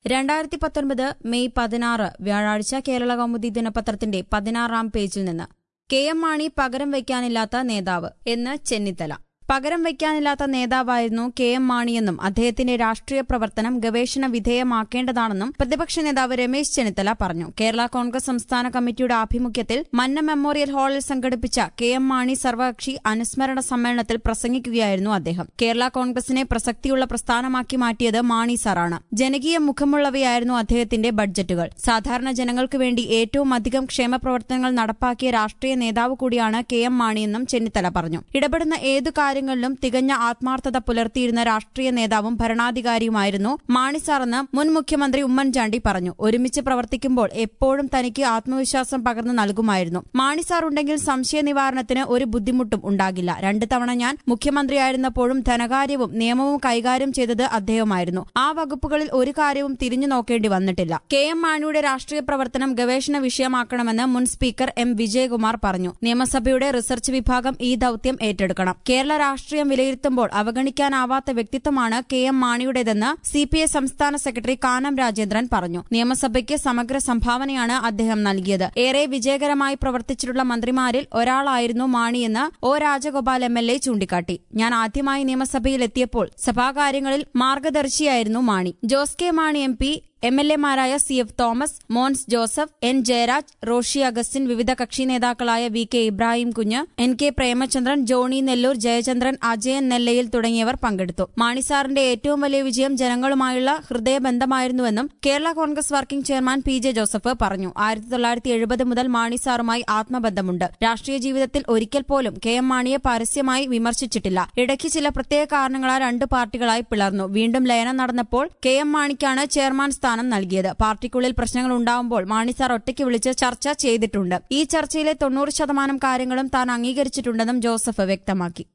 രണ്ടായിരത്തി പത്തൊൻപത് മെയ് പതിനാറ് വ്യാഴാഴ്ച കേരള കൗമുദി ദിനപത്രത്തിന്റെ പതിനാറാം പേജിൽ നിന്ന് കെ എം മാണി പകരം വയ്ക്കാനില്ലാത്ത നേതാവ് എന്ന് ചെന്നിത്തല പകരം വയ്ക്കാനില്ലാത്ത നേതാവായിരുന്നു കെ എം മാണിയെന്നും അദ്ദേഹത്തിന്റെ രാഷ്ട്രീയ പ്രവർത്തനം ഗവേഷണ വിധേയമാക്കേണ്ടതാണെന്നും പ്രതിപക്ഷ നേതാവ് രമേശ് ചെന്നിത്തല പറഞ്ഞു കേരള കോൺഗ്രസ് സംസ്ഥാന കമ്മിറ്റിയുടെ ആഭിമുഖ്യത്തിൽ മന്ന മെമ്മോറിയൽ ഹാളിൽ സംഘടിപ്പിച്ച കെ എം മാണി സർവകക്ഷി അനുസ്മരണ സമ്മേളനത്തിൽ പ്രസംഗിക്കുകയായിരുന്നു അദ്ദേഹം കേരള കോൺഗ്രസിനെ പ്രസക്തിയുള്ള പ്രസ്ഥാനമാക്കി മാറ്റിയത് മാണി സാറാണ് ജനകീയ മുഖമുള്ളവയായിരുന്നു അദ്ദേഹത്തിന്റെ ബഡ്ജറ്റുകൾ സാധാരണ ജനങ്ങൾക്ക് വേണ്ടി ഏറ്റവും അധികം ക്ഷേമ പ്രവർത്തനങ്ങൾ നടപ്പാക്കിയ രാഷ്ട്രീയ നേതാവ് കൂടിയാണ് കെ എം മാണിയെന്നും ചെന്നിത്തല പറഞ്ഞു ഇടപെടുന്ന ഏതു കാര്യങ്ങളിലും തികഞ്ഞ ആത്മാർത്ഥത പുലർത്തിയിരുന്ന രാഷ്ട്രീയ നേതാവും ഭരണാധികാരിയുമായിരുന്നു മാണി സാറെന്ന് മുൻ മുഖ്യമന്ത്രി ഉമ്മൻചാണ്ടി പറഞ്ഞു ഒരുമിച്ച് പ്രവർത്തിക്കുമ്പോൾ എപ്പോഴും തനിക്ക് ആത്മവിശ്വാസം പകർന്നു നൽകുമായിരുന്നു മാണി സാർ ഉണ്ടെങ്കിൽ സംശയ നിവാരണത്തിന് ഒരു ബുദ്ധിമുട്ടും ഉണ്ടാകില്ല രണ്ട് തവണ ഞാൻ മുഖ്യമന്ത്രിയായിരുന്നപ്പോഴും ധനകാര്യവും നിയമവും കൈകാര്യം ചെയ്തത് അദ്ദേഹമായിരുന്നു ആ വകുപ്പുകളിൽ ഒരു കാര്യവും തിരിഞ്ഞു നോക്കേണ്ടി വന്നിട്ടില്ല കെ എം മാണിയുടെ രാഷ്ട്രീയ പ്രവർത്തനം ഗവേഷണ വിഷയമാക്കണമെന്ന് മുൻ സ്പീക്കർ എം വിജയകുമാർ പറഞ്ഞു നിയമസഭയുടെ റിസർച്ച് വിഭാഗം ഈ ദൌത്യം ഏറ്റെടുക്കണം കേരള രാഷ്ട്രീയം വിലയിരുത്തുമ്പോൾ അവഗണിക്കാനാവാത്ത വ്യക്തിത്വമാണ് കെ എം മാണിയുടേതെന്ന് സി പി ഐ സംസ്ഥാന സെക്രട്ടറി കാനം രാജേന്ദ്രൻ പറഞ്ഞു നിയമസഭയ്ക്ക് സമഗ്ര സംഭാവനയാണ് അദ്ദേഹം നൽകിയത് ഏറെ വിജയകരമായി പ്രവർത്തിച്ചിട്ടുള്ള മന്ത്രിമാരിൽ ഒരാളായിരുന്നു മാണിയെന്ന് O Rajagopal M L A ചൂണ്ടിക്കാട്ടി ഞാൻ ആദ്യമായി നിയമസഭയിൽ എത്തിയപ്പോൾ സഭാകാര്യങ്ങളിൽ മാർഗദർശിയായിരുന്നു Mani Jose K Mani M P M L എമാരായ C F Thomas Mons Joseph N Jayaraj Roshy Augustine വിവിധ കക്ഷി നേതാക്കളായ V K Ibrahim Kunju N K Premachandran Johny Nellore Jayachandran Ajayan നെല്ലയിൽ തുടങ്ങിയവർ പങ്കെടുത്തു മാണിസാറിന്റെ ഏറ്റവും വലിയ വിജയം ജനങ്ങളുമായുള്ള ഹൃദയബന്ധമായിരുന്നുവെന്നും Kerala Congress working chairman P J Joseph പറഞ്ഞു ആയിരത്തി തൊള്ളായിരത്തി എഴുപത് മുതൽ മാണിസാറുമായി ആത്മബന്ധമുണ്ട് രാഷ്ട്രീയ ജീവിതത്തിൽ ഒരിക്കൽ പോലും കെ എം മാണിയെ പരസ്യമായി വിമർശിച്ചിട്ടില്ല ഇടയ്ക്ക് ചില പ്രത്യേക കാരണങ്ങളാൽ രണ്ട് പാർട്ടികളായി പിളർന്നു വീണ്ടും ലയനം നടന്നപ്പോൾ കെ എം മാണിക്കാണ് ചെയർമാൻ സ്ഥാനം നൽകിയത് പാർട്ടിക്കുള്ളിൽ പ്രശ്നങ്ങൾ ഉണ്ടാവുമ്പോൾ മാണി സാർ ഒറ്റയ്ക്ക് വിളിച്ച് ചർച്ച ചെയ്തിട്ടുണ്ട് ഈ ചർച്ചയിലെ തൊണ്ണൂറ് ശതമാനം കാര്യങ്ങളും താൻ അംഗീകരിച്ചിട്ടുണ്ടെന്നും ജോസഫ് വ്യക്തമാക്കി